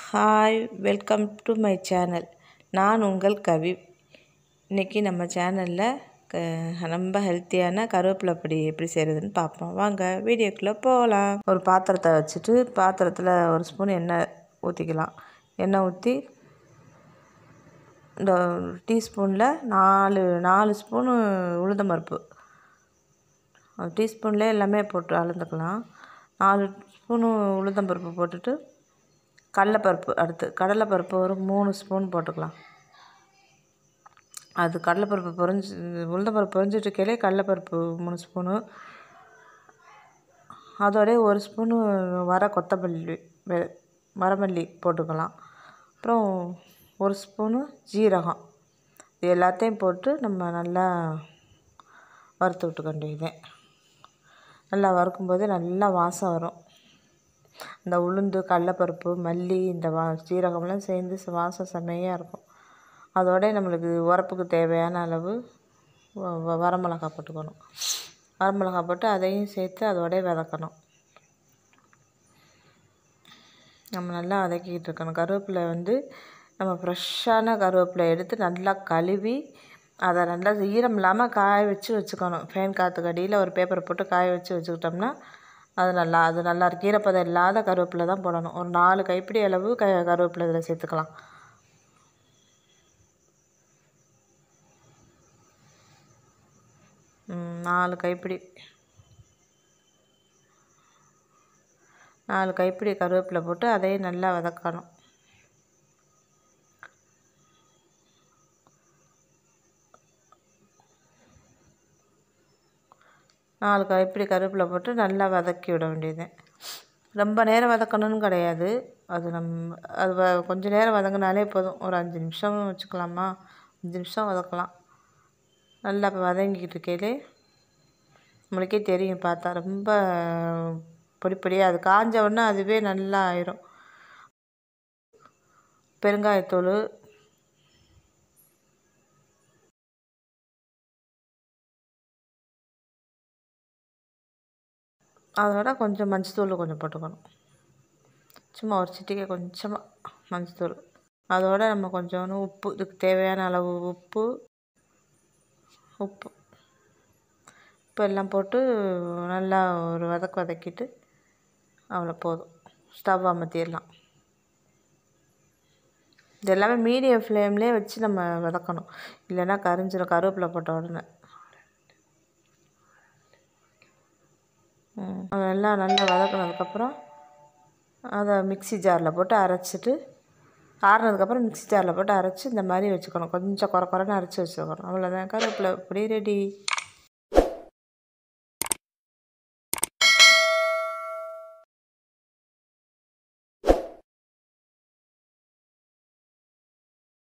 hi welcome to my channel நான் உங்கள் கவி இன்றைக்கி நம்ம சேனலில் க ரொம்ப ஹெல்த்தியான கருவேப்பிலை பொடி எப்படி செய்கிறதுன்னு பார்ப்போம் வாங்க வீடியோக்குள்ளே போகலாம் ஒரு பாத்திரத்தை வச்சுட்டு பாத்திரத்தில் ஒரு ஸ்பூன் எண்ணெய் ஊற்றிக்கலாம் எண்ணெய் ஊற்றி இந்த டீஸ்பூனில் நாலு நாலு ஸ்பூனு உளுந்தம்பருப்பு டீஸ்பூன்லேயே எல்லாமே போட்டு அளந்துக்கலாம் நாலு ஸ்பூனு உளுந்தம்பருப்பு போட்டுட்டு கடலைப்பருப்பு அடுத்து கடலைப்பருப்பு ஒரு மூணு ஸ்பூன் போட்டுக்கலாம் அது கடலைப்பருப்பு பொரிஞ்சு உளுந்தம்பருப்பு பொரிஞ்சிட்டு இருக்கையிலே கடலைப்பருப்பு மூணு ஸ்பூனு அதோடய ஒரு ஸ்பூனு வர கொத்தமல்லி வெ வரமல்லி போட்டுக்கலாம் அப்புறம் ஒரு ஸ்பூனு ஜீரகம் இது எல்லாத்தையும் போட்டு நம்ம நல்லா வறுத்து விட்டுக்க வேண்டியது நல்லா வறுக்கும்போது நல்லா வாசம் வரும் இந்த உளுந்து கடலப்பருப்பு மல்லி இந்த வா சீரகம்லாம் சேர்ந்து வாசம் செம்மையாக இருக்கும் அதோட நம்மளுக்கு உரப்புக்கு தேவையான அளவு வ- வ- வரமிளகா போட்டுக்கணும் வரமிளகா போட்டு அதையும் சேர்த்து அதோடய வதக்கணும் நம்ம நல்லா வதக்கிக்கிட்டு இருக்கணும் கருவேப்பிலை வந்து நம்ம ஃப்ரெஷ்ஷான கருவேப்பிலை எடுத்து நல்லா கழுவி அதை நல்லா ஈரம் இல்லாமல் காய வச்சு வச்சுக்கணும் ஃபேன் காற்றுக்கு அடியில் ஒரு பேப்பரை போட்டு காய வச்சு வச்சுக்கிட்டோம்னா அது நல்லா அது நல்லா இருக்கு ஈரப்பதம் இல்லாத கருவேப்பிலை தான் போடணும் ஒரு நாலு கைப்பிடி அளவு க கருவேப்பிலை இதில் சேர்த்துக்கலாம் ம், நாலு கைப்பிடி நாலு கைப்பிடி கருவேப்பிலை போட்டு அதையும் நல்லா வதக்கணும் நாலு கைப்பிடி கருவேப்பிலை போட்டு நல்லா வதக்கி விட வேண்டியது ரொம்ப நேரம் வதக்கணும்னு கிடையாது அது நம்ம அது வ கொஞ்ச நேரம் வதங்கினாலே போதும் ஒரு அஞ்சு நிமிஷம் வச்சுக்கலாமா அஞ்சு நிமிஷம் வதக்கலாம் நல்லா இப்போ வதங்கிக்கிட்டு இருக்கையிலே நம்மளுக்கே தெரியும் பார்த்தா ரொம்ப பொடி பொடியாக அது காஞ்ச உடனே அதுவே நல்லா ஆயிரும் பெருங்காயத்தூள் அதோட கொஞ்சம் மஞ்சத்தூள் கொஞ்சம் போட்டுக்கணும் சும்மா ஒரு சிட்டிகை கொஞ்சமாக மஞ்சத்தூள் அதோட நம்ம கொஞ்சோண்டு உப்பு இதுக்கு தேவையான அளவு உப்பு உப்பு உப்பு எல்லாம் போட்டு நல்லா ஒரு வதக்கு வதக்கிட்டு அவ்வளோ போதும் ஸ்டவ் அமர்த்திடலாம் இது எல்லாமே மீடியம் ஃப்ளேம்லேயே வச்சு நம்ம வதக்கணும் இல்லைன்னா கரிஞ்சிடும் கருவேப்பிலை போட்ட உடனே ம், அதெல்லாம் நல்லா வதக்கினதுக்கப்புறம் அதை மிக்ஸி ஜாரில் போட்டு அரைச்சிட்டு ஆறுனதுக்கப்புறம் மிக்ஸி ஜாரில் போட்டு அரைச்சி இந்த மாதிரி வச்சுக்கணும் கொஞ்சம் குறை குறைன்னு அரைச்சி வச்சுக்கணும் அவ்வளோதான் கருவேப்பிலை பொடி ரெடி